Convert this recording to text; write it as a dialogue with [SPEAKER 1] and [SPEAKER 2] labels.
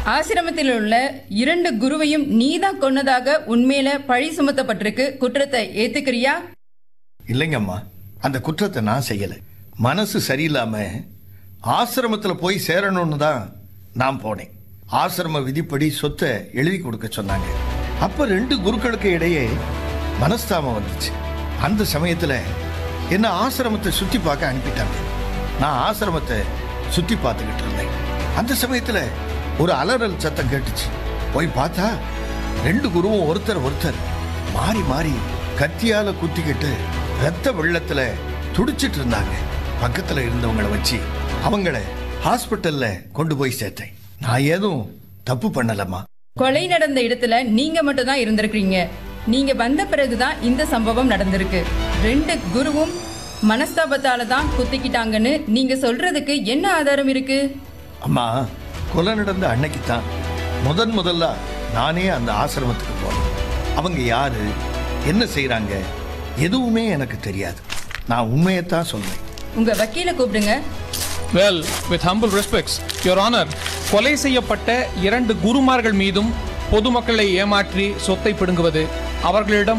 [SPEAKER 1] ஆசிரமத்தில் உள்ள இரண்டு குருவையும் நீதான் கொன்னதாக உண்மையில பழி சுமத்தப்பட்டிருக்கு குற்றத்தை ஏத்துக்கிறியா
[SPEAKER 2] இல்லைங்கம்மா அந்த குற்றத்தை நான் செய்யல மனசு சரியில்லாம ஆசிரமத்துல போய் சேரணும்னு தான் நான் போனேன் ஆசிரம விதிப்படி சொத்தை எழுதி கொடுக்க சொன்னாங்க அப்ப ரெண்டு குருக்களுக்கு இடையே மனஸ்தாபம் வந்துச்சு அந்த சமயத்துல என்ன ஆசிரமத்தை சுத்தி பார்க்க அனுப்பிட்டாங்க நான் ஆசிரமத்தை சுத்தி பார்த்துக்கிட்டு இருந்தேன் அந்த சமயத்துல ஒரு அலறல் சத்தம் கேட்டுச்சு போய் பார்த்தா ரெண்டு குருவும் ஒருத்தர் ஒருத்தர் மாறி மாறி கத்தியால குத்திக்கிட்டு ரத்த வெள்ளத்துல துடிச்சிட்டு இருந்தாங்க பக்கத்துல இருந்தவங்கள வச்சு அவங்கள ஹாஸ்பிட்டல்ல கொண்டு போய் சேர்த்தேன் நான் ஏதும் தப்பு பண்ணலம்மா
[SPEAKER 1] கொலை நடந்த இடத்துல நீங்க மட்டும் தான் இருந்திருக்கீங்க நீங்க வந்த பிறகுதான் இந்த சம்பவம் நடந்திருக்கு ரெண்டு குருவும் மனஸ்தாபத்தால தான் குத்திக்கிட்டாங்கன்னு நீங்க சொல்றதுக்கு என்ன ஆதாரம் இருக்கு
[SPEAKER 2] அம்மா கொலை நடந்த அன்னைக்கு தான் முதன் முதல்ல நானே அந்த ஆசிரமத்துக்கு போனேன் அவங்க யாரு என்ன செய்றாங்க எதுவுமே எனக்கு தெரியாது நான் உண்மையைத்தான் சொல்றேன்
[SPEAKER 1] உங்க வக்கீல கூப்பிடுங்க
[SPEAKER 3] well with humble respects your honour கொலை செய்யப்பட்ட இரண்டு குருமார்கள் மீதும் பொதுமக்களை ஏமாற்றி சொத்தை பிடுங்குவது அவர்களிடம்